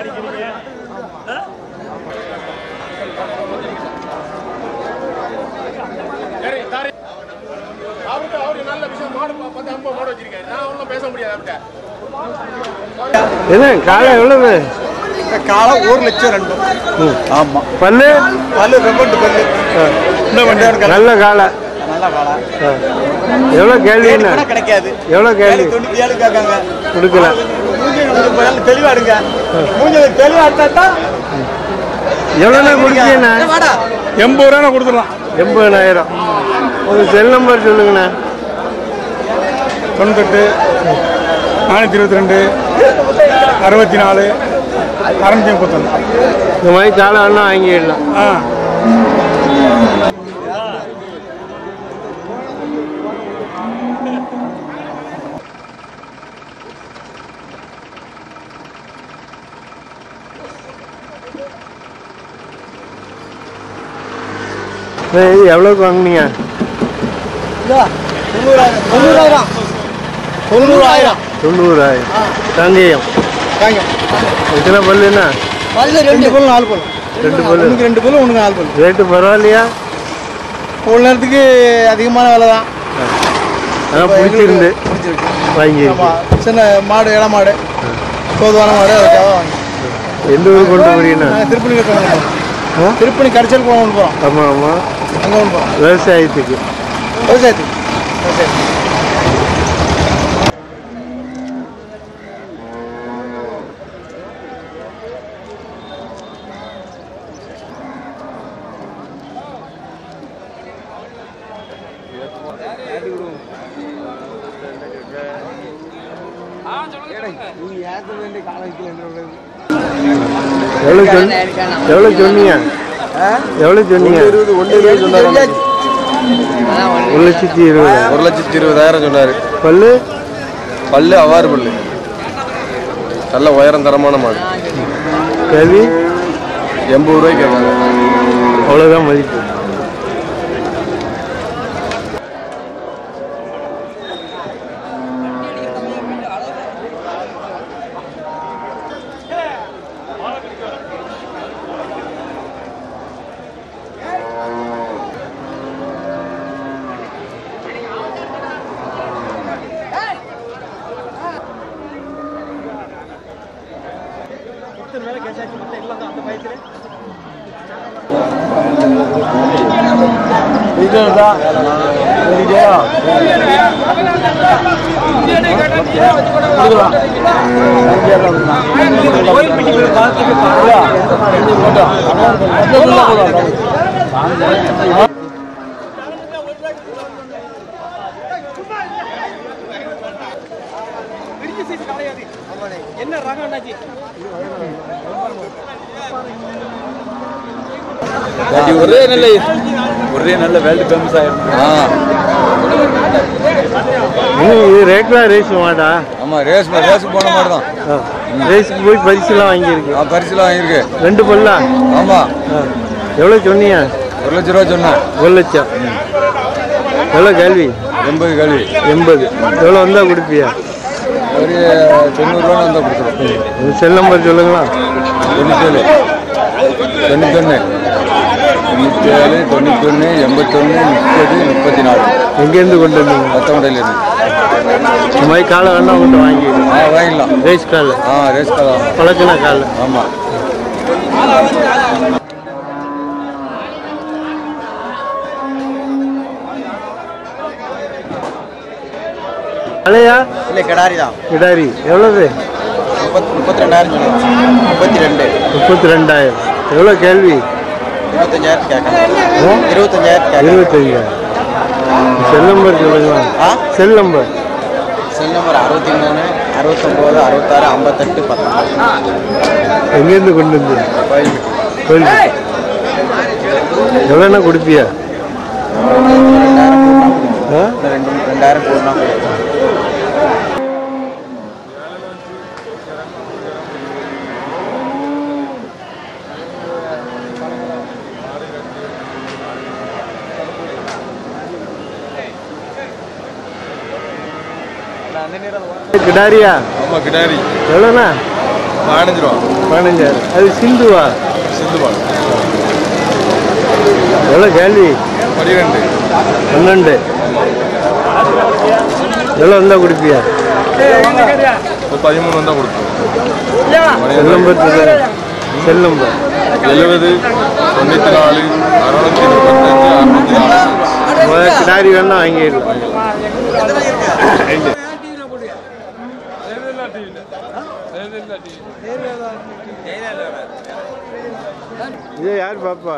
சரி தாரி அவர்கிட்ட அவரு நல்ல விஷயம் மாடு பா- பத்து ஐம்பது மாடு வச்சிருக்காரு நான் ஒன்றும் பேச முடியாது அவர்கிட்ட என்ன காலை எவ்வளவு காலை ஒரு லட்சம் ரெண்டும் ஆமா பல்லு பல்லு ரெண்டு பல்லு இன்னும் கொஞ்சம் நேரம் கழிச்சு நல்ல காலை நல்லா காலை எவ்வளோ கேள்வின்னு கூட கிடைக்காது எவ்வளோ கேள்வி தொண்ணூத்தி ஏழு கேட்காங்க கொடுக்கல மூஞ்சி கொஞ்சம் நல்ல தெளிவா எடுங்க மூஞ்சி தெளிவா எடுத்தா எவ்வளோண்ணா கொடுத்தீங்கண்ணா எண்பது ரூபா கொடுத்துடலாம் எண்பதாயிரம் உங்கள் செல் நம்பர் சொல்லுங்கண்ணா தொண்ணூத்தெட்டு நானூற்றி இருபத்தி ரெண்டு அறுபத்தி நாலு அறுநூத்தி முப்பத்தொன்று இந்த மாதிரி காலை வேணா வாங்கிடலாம் ஆ ஏய், இது எவ்வளோக்கு வாங்குனீங்க தொண்ணூறாயிரம் தொண்ணூறாயிரம் தொண்ணூறாயிரம் தங்கையம் எத்தனை பல்லுண்ணா ரெண்டு பல்லு நாலு பல்லு ரெண்டு பல்லு ஒன்றுக்கு ரெண்டு பல்லு ஒன்றுக்கு நாலு பல்லு ரேட்டு பரவாயில்லையா ஒரு நேரத்துக்கு அதிகமான விலை தான் அதான் பிடிச்சிருந்து வாங்கியிருக்கு ஆமாம் சின்ன மாடு இள மாடு பொதுவான மாடு அதுக்காக வாங்கி எந்த ஊர் கொண்டு போறீங்கண்ணா நாங்கள் திருப்பணிக்கு போகணும் ஆ? திருப்பணி கரைச்சல் போக கொண்டு போகிறோம் ஆமாம் ஆமாம் அங்கே கொண்டு போகிறோம் விவசாயத்துக்கு விவசாயத்துக்கு விவசாயத்துக்கு எவ்வளோ சொன்ன எவ்வளோ சொன்னீங்க எவ்வளோ சொன்னீங்க ஒரு லட்சத்தி இருபது ஒரு லட்சத்தி இருபதாயிரம் சொன்னாரு பல்லு பல்லு அவ்வாறு பல்லு நல்ல உயரம் தரமான மாடு கேள்வி எண்பது ரூபாய்க்கு கேட்காங்க அவ்வளோதான் மதிப்பு ஒரே நல்ல ஒரே நல்ல வேர்ல்டு ஃபேமஸ் ஆயிரும் இன்னும் இது ரேட்லாம் ரேஸ் மாடா ஆமா ரேஸ் ரேஸ் போன மாதிரி தான் ஆ. ரேஸுக்கு போய் பரிசுலாம் வாங்கியிருக்கு ஆ பரிசுலாம் வாங்கியிருக்கு ரெண்டு பல்லா ஆமா ஆ. எவ்வளோ சொன்னீங்க ஒரு லட்ச ரூபா சொன்னேன் ஒரு லட்சம் எவ்வளோ கேள்வி எண்பது கல்வி எண்பது எவ்வளோ வந்தால் கொடுப்பியா ஒரு தொண்ணூறுரூவா வந்தால் கொடுத்துருவோம் உங்கள் செல் நம்பர் சொல்லுங்களா தொண்ணூத்தேழு தொண்ணூத்தொன்று தொண்ணூத்தேழு தொண்ணூத்தொன்று எண்பத்தொன்று முப்பது முப்பத்தி நாலு எங்கேருந்து கொண்டு வந்தீங்க பத்தொம்படையிலேருந்து இந்த மாதிரி காலை வேணா உங்கள்கிட்ட வாங்கிடு ஆ வாங்கிடலாம் ரேஸ் கால் ஆ ரேஸ் கலாம் பழக்கின கால் ஆமாம் அலையா இல்லை கிடாரி தான் கிடாரி எவ்வளவு முப்பத்தி முப்பத்தி ரெண்டாயிரம் சொன்னாங்க முப்பத்தி ரெண்டு முப்பத்தி ரெண்டாயிரம் எவ்வளோ கேள்வி இருபத்தஞ்சாயிரம் கேட்கணும் ஆ? இருபத்தஞ்சாயிரம் கேட்கணும் இருபத்தஞ்சாயிரம் செல் நம்பர் சொல்லுங்களா ஆ செல் நம்பர் செல் நம்பர் அறுபத்தி மூணு அறுபத்தொம்போது அறுபத்தாறு ஐம்பத்தெட்டு பத்தொம்பது எங்கேருந்து கொண்டு வந்து கோயில் எவ்வளோண்ணா கொடுப்பியா ஆ ரெண்டு ரெண்டாயிரம் போடணும் கிடாரியா ஆமாம் கிடாரி எவ்வளோண்ணா பதினஞ்சு ரூபா பதினஞ்சாயிரம் அது சிந்துவா சிந்து பால் எவ்வளோ கேள்வி பன்னிரெண்டு பன்னெண்டு எவ்வளோ இருந்தால் கொடுப்பியா ஒரு பதிமூணு வந்தால் கொடுப்போம் செல் நம்பர் சொல்லுங்க. செல் நம்பர் எழுபது தொண்ணூற்றி நாலு அறுநூத்தி முப்பத்தஞ்சு அறுநூத்தி நாலு முதல்ல கிடாரி வேணா வாங்கிடலாம் இது யார் பாப்பா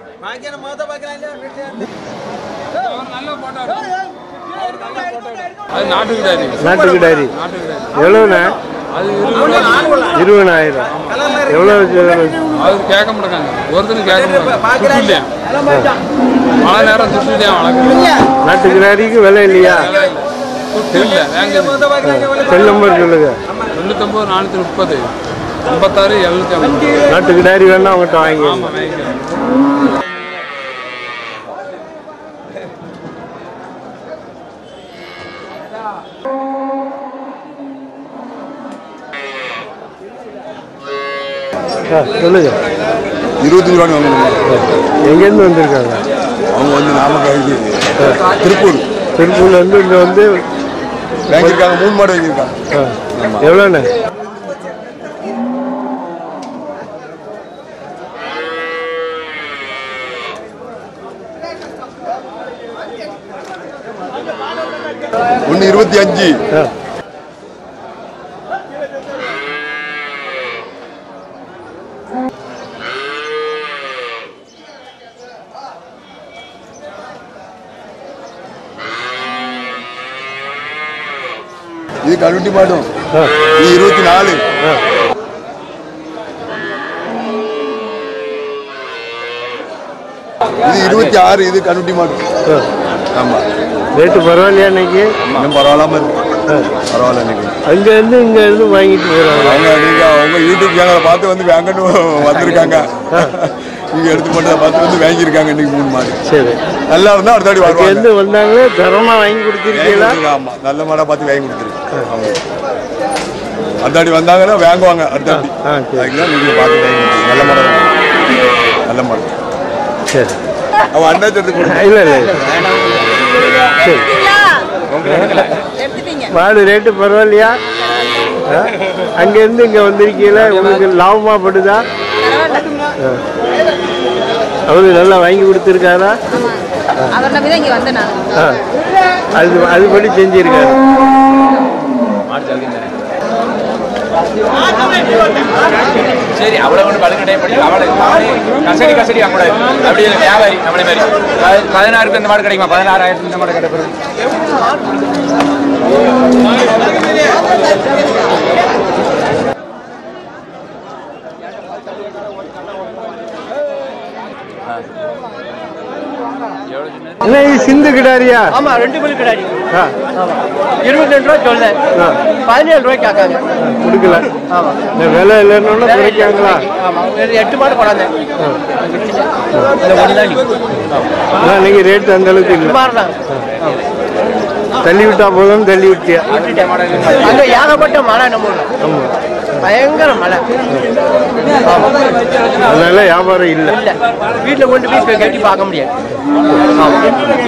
அது நாட்டுக்கிட்டாரு நாட்டு கிடாரி எவ்வளோண்ணா இருபதாயிரம் எவ்வளோ அது கேட்க மாட்டாங்க ஒருத்தரும் கேட்க மாட்டாங்க துட்டு இல்லையா மழை நேரம் துட்டு இல்லையா வளர்க்குறது நாட்டு கிடாரிக்கு விலை இல்லையா துட்டு இல்லை வாங்குது செல் நம்பர் சொல்லுங்க தொண்ணூத்தொம்பது நானூற்றி முப்பது ஐம்பத்தாறு எழுநூத்தி ஐம்பது நாட்டு கிடாரி வேணா அவங்ககிட்ட வாங்கி ஆமாம் வாங்கிக்கிறேன் ஆ, சொல்லுங்க இருபத்தஞ்சு ரூபான்னு வாங்கணும் எங்கேருந்து வந்திருக்காங்க அவங்க வந்து நாமக்கல் திருப்பூர் திருப்பூர்ல இருந்து இங்க வந்து வாங்கியிருக்காங்க மூணு மாடு வாங்கியிருக்காங்க ஆ, எவ்வளோண்ணே ஒன்று இருபத்தி அஞ்சு ஆ, இது கருட்டி மாடும் ஆ, இது இருபத்தி நாலு ஆ. இது இருபத்தி ஆறு இது கருட்டி மாடு ஆ. ஆமாம் ரேட்டு பரவாயில்லையா இன்னைக்கு இன்னும் பரவாயில்லாம இருக்கு பரவாயில்ல இன்னைக்கு அங்கேருந்து இங்க இருந்து வாங்கிட்டு போகிறாங்க அவங்க நீங்க அவங்க யூடியூப் சேனலை பார்த்து வந்து வாங்கன்னு வந்திருக்காங்க நீங்க எடுத்து போட்டதை பார்த்து வந்து வாங்கியிருக்காங்க இன்னைக்கு மூணு மாடு சரி நல்லா இருந்தா அடுத்த வாட்டி வருவாங்க அங்கேருந்து வந்தாங்களே தரமா வாங்கி கொடுத்துருக்கீங்களா வாங்கி கொடுத்துருக்காங்க, ஆமா நல்ல மாடா பார்த்து வாங்கி கொடுத்துருக்கு அவங்க அடுத்தாடி வந்தாங்கன்னா வாங்குவாங்க அடுத்தாடி ஆ, சரி. அதுக்குதான் நீங்க பார்த்து வாங்கி கொடுத்துருங்க. நல்ல மாடா வாங்கி. நல்ல மாடு சரி அவன் அண்ணா சேர்த்து கொடுங்க இல்லை இல்லை சரி எடுத்துட்டீங்க மாடு ரேட்டு பரவாயில்லையா ஆ? அங்கேருந்து இங்கே வந்திருக்கீங்களா உங்களுக்கு லாபமா படுதா ஆ. அவரு நல்லா வாங்கி கொடுத்துருக்காரா அவர் நம்பி தான் இங்கே வந்தேன் நான் ஆ. அது அதுபடி செஞ்சிருக்காரு சரி அவ்வளோ ஒன்று பழுக்கடை படி அவளை அவளே கசடி கசடி வாங்கக்கூடாது அப்படி இல்லை வியாபாரி நம்மளே மாதிரி ப- பதினாறுக்கு இந்த மாடு கிடைக்குமா பதினாறாயிரத்துக்கு இந்த மாடு கிடைப்பது என்ன இது சிந்து கிடாரியா ஆமா ரெண்டு பல்லு கிடாரி ஆ இருபத்தி ரெண்டு ரூபா சொல்றேன் ஆ. பதினேழு ரூபாய்க்கு கேட்காங்க கொடுக்கல ஆமா இந்த விலை இல்லைன்னு குறைக்காங்களா ஆமா இது எட்டு மாடு கொண்டாந்தேன் இந்த ஒன்று தான் அதான் இன்னைக்கு ரேட் அந்த அளவுக்கு இல்லை மாறலாம் தள்ளி விட்டா போதும் தள்ளி விட்டியா அங்க ஏகப்பட்ட மழை நம்ம ஊர்ல. ஆமா பயங்கர மழை ஆமா அதனால வியாபாரம் இல்லை இல்ல வீட்டுல கொண்டு போய் கட்டி பார்க்க முடியாது ஆமா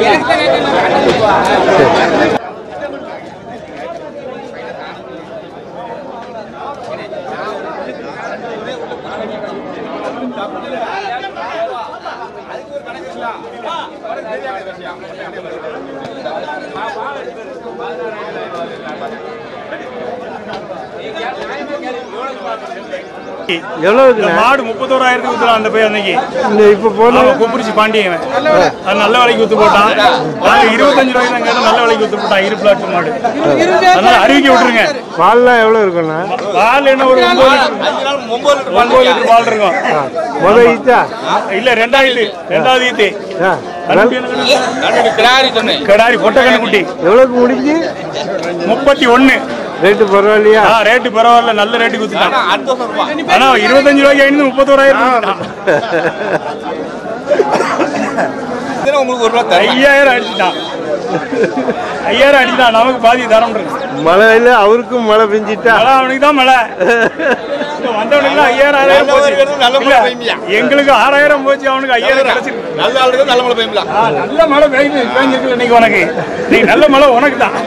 எவ்வளவுக்குண்ணே மாடு முப்பத்தோராயிரத்துக்கு வித்துறான் அந்த பையன் அன்னைக்கு இந்த இப்போ போன அவன் கூப்பிடுச்சு பாண்டியன் அது நல்ல விலைக்கு வித்து போட்டான் நாங்க இருபத்தஞ்சு ரூபாய்க்கு தான் கேட்டோம் நல்ல விலைக்கு வித்து போட்டான் இரு பிளாட் மாடு அதனால அறிவிக்க விட்டுருங்க பால்லாம் எவ்வளோ இருக்குண்ணா பால் என்ன ஒரு ஒன்பது லிட்டர் ஒன்பது லிட்டர் பால் இருக்கும் முத ஈச்சா இல்ல ரெண்டாவது ரெண்டாவது ஈத்து ஆ கிடாரி சொன்னேன் கிடாரி பொட்டை கண்ணுக்குட்டி எவ்வளோக்கு முடிஞ்சு முப்பத்தி ஒண்ணு ரேட்டு பரவாயில்லையா ஆ ரேட்டு பரவாயில்ல நல்ல ரேட்டுக்கு வித்துட்டான் ஆனா இருபத்தஞ்சு ரூபாய்க்கு ஐநூறு முப்பத்தோராயிரம் உங்களுக்கு ஒரு ரூபா ஐயாயிரம் அடிச்சுட்டான் ஐயாயிரம் அடிக்கலாம் நமக்கு பாதி தரம்ன்றது மழையில அவருக்கும் மழை பெஞ்சிட்டா மழை அவனுக்கு தான் மழை இங்க வந்தவனுக்கு ஐயாயிரம் ஆறாயிரம் போச்சு இல்ல, எங்களுக்கு ஆறாயிரம் போச்சு அவனுக்கு ஐயாயிரம் கிடைச்சிருக்கு நல்ல ஆளுக்கு நல்ல மழை பெய்யுங்களா ஆ, நல்ல மழை பெய்யுது பெஞ்சிருக்கு இன்னைக்கு உனக்கு நீ நல்ல மழை உனக்கு தான்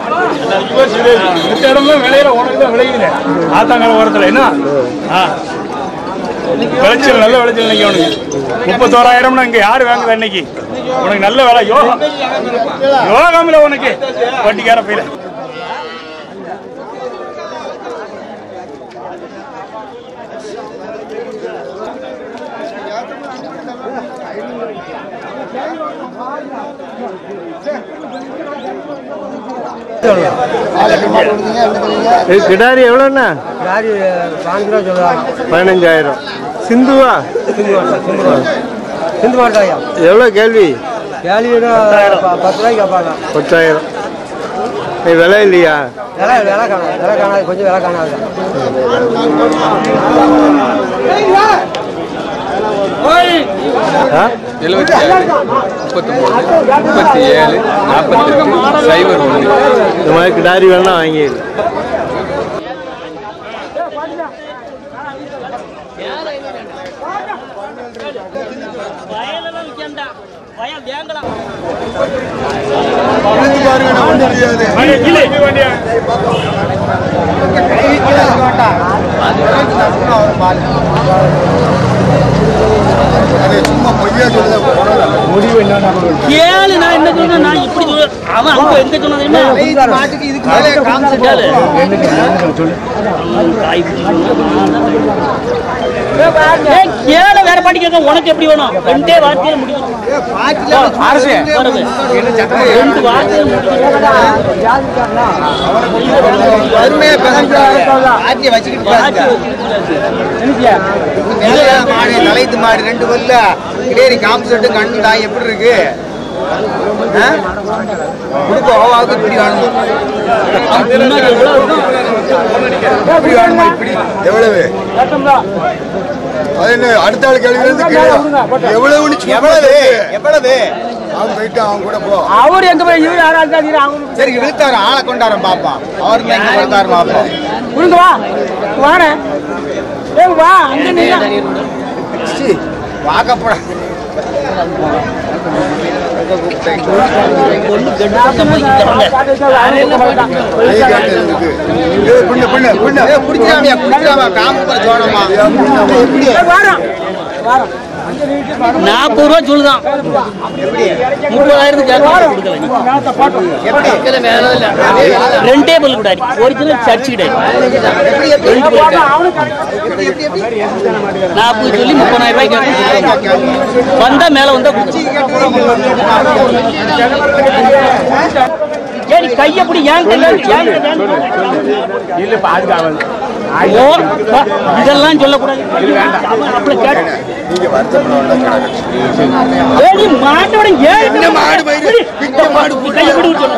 இந்த இடம்லாம் விளையிற உனக்கு தான் விளையுது ஆத்தாங்கல் ஓரத்தில் என்ன ஆ விளைச்சல் நல்ல விளைச்சல் இன்னைக்கு அவனுக்கு முப்பத்தோராயிரம்னா இங்க யாரு வாங்குதா இன்னைக்கு உனக்கு நல்ல வேலை யோகம் யோகம்ல உனக்கு வட்டிக்கார பையில இது கிடாரி எவ்வளோண்ணா யாரு பாஞ்சு ரூபா சொல்லுவாங்க பதினஞ்சாயிரம் சிந்துவா சிந்து மாட்டாயா எவ்வளோ கேள்வி கேள்வினா பத்து ரூபாய்க்கு கேட்பாங்க பத்தாயிரம் இது விலை இல்லையா விலை விலை காணாது விலை காணாது கொஞ்சம் விலை காணாது ஆ எழுபத்தி ஏழு முப்பத்தொம்பது முப்பத்தி ஏழு நாற்பத்தெட்டு சைபர் ஒன்று இந்த மாதிரி கிடாரி வேணா வாங்கி சும்மா பொய்யா சொல்லுதான் கேளு நான் என்ன சொன்னேன் நான் இப்படி சொல்ல அவன் அங்க எங்க சொன்னது என்ன மாட்டுக்கு இதுக்கு மேலே காமிச்சு கேளு ஏய், கேளு வேற பாட்டி கேட்க உனக்கு எப்படி வேணும் ரெண்டே வார்த்தையில முடியும் அரசு வருது. ரெண்டு வார்த்தையில வறுமையா பேசுறாங்க ஆட்டிய வச்சுக்கிட்டு பேசுங்க மேலே மாடு தலைத்து மாடு ரெண்டு பல்ல கிடேரி காமிச்சிட்டு கண்ணுடா எப்படி இருக்கு ஆ? கொடுக்க ஓவாவுக்கு இப்படி வேணும் இப்படி வேணுமா இப்படி எவ்வளவு அது என்ன அடுத்த ஆள் கேள்வி இருந்து எவ்வளவு எவ்வளவு எவ்வளவு அவன் போயிட்டு அவன் கூட போ அவர் எங்க போய் இவரு யாராவது சரி இழுத்தாரு ஆளை கொண்டாரம் பாப்பான் அவருக்கு எங்க கொடுத்தாரு பாப்போம் உனக்கு வா வாடே ஏய் வா அங்க நீ வாக்கப்பட குடிச்சாமியா குடிச்சாமா காம சோழமா நாற்பது ரூபா சொல்லுதான் முப்பதாயிரத்துக்கு கேட்க கொடுக்கல நீ ரெண்டே பல் கூடாது ஒரிஜினல் சர்ச் கிடையாது ரெண்டு பல் நாற்பது சொல்லி முப்பதாயிரம் ரூபாய்க்கு கேட்க வந்தா மேல வந்தா ஏடி கைய அப்படி ஏன் கையில ஏன் ஓ, பா, இதெல்லாம் சொல்லக்கூடாது அவன் அப்படி கேட்டு ஏடி மாட்டோட ஏன் மாடு பயிரு பிச்சை மாடு கையை விடு சொல்லு.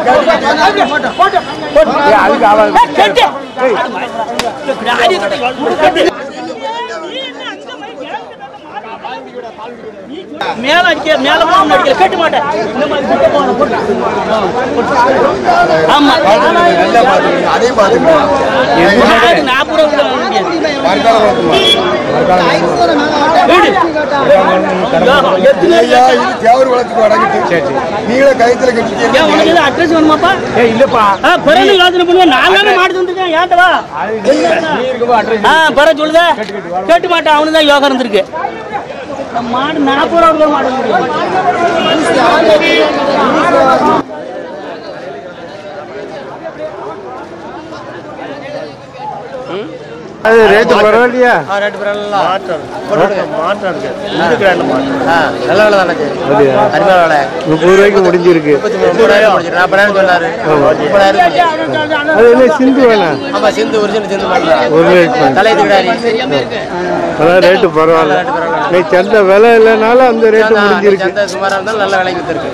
அதுக்கு அவன் ஏய், கேட்டு. ராஜி கேட்டு. மேல அடிக்க மேல போன அடிக்கல கேட்டு மாட்டேன் இந்த மாதிரி கிட்ட போன போட்டு ஆமா அதையும் பார்த்துக்கலாம் மாடு நாற்பது ரூபா வாங்க முடியாது வீடு ஐயா இது தேவர் வளர்த்துக்கு வடங்கிட்டு நீங்களே கயத்துல ஏன் கட்டிட்டீங்க உனக்கு எதுவும் அட்ரஸ் வேணுமாப்பா ஏய் இல்லப்பா ஆ, பிறகு யோசனை பண்ணுவேன் நான் தானே மாடு தந்துருக்கேன் ஏன்டவா ஆ பிற சொல்லுதா கேட்டு மாட்டேன் அவனு தான் யோகா இருந்திருக்கு நம்ம மாடு நாற்பது ரூபா மாடு முடியும் அது ரேட்டு பரவாயில்லையா நல்ல வேலை தானே அப்படியா அருமையான வேலை முப்பது ரூபாய்க்கு முடிஞ்சிருக்கு முப்பதாயிரம் முடிச்சிரு நாற்பதாயிரம் சொன்னாரு முப்பதாயிரம் அது என்ன சிந்து வேணா ஆமா சிந்து ஒரிஜினல் சிந்து மாட்டலாம் ஒரு ரேட் பண்ணு. தலை திடாரி அதான் ரேட்டு பரவாயில்ல நீ சந்தை விலை இல்லைனாலும் அந்த ரேட்டு முடிஞ்சிருக்கு சந்தை சுமாரா இருந்தாலும் நல்ல விலைக்கு வித்துருக்கு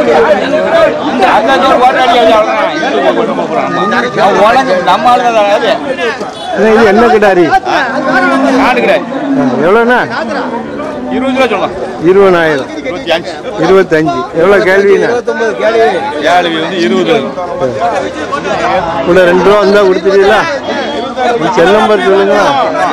நம்ம ஆளுங்க தான் அது. அண்ணா, இது என்ன கிடாரி நாடு கிடையாது ஆ, எவ்வளோண்ணா இருபது ரூபா சொல்லலாம் இருபதாயிரம் இருபத்தி அஞ்சு இருபத்தஞ்சு எவ்வளோ கேள்விண்ணா ஏழு வந்து இருபது கூட ரெண்டு ரூபா வந்தா கொடுத்துருவீங்களா உங்க செல் நம்பர் சொல்லுங்களா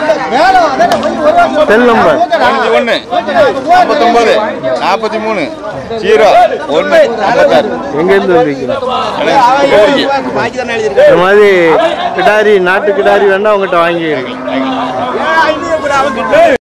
செல் நம்பர் தொண்ணூத்தி ஒண்ணு ஐம்பத்தொன்பது நாற்பத்தி மூணு ஜீரோ ஒன்று ஐம்பத்தாறு எங்கேருந்து வந்திருக்கீங்க எனக்கு இந்த மாதிரி கிடாரி நாட்டு கிடாரி வேணா உங்ககிட்ட வாங்கிக்கிறேன்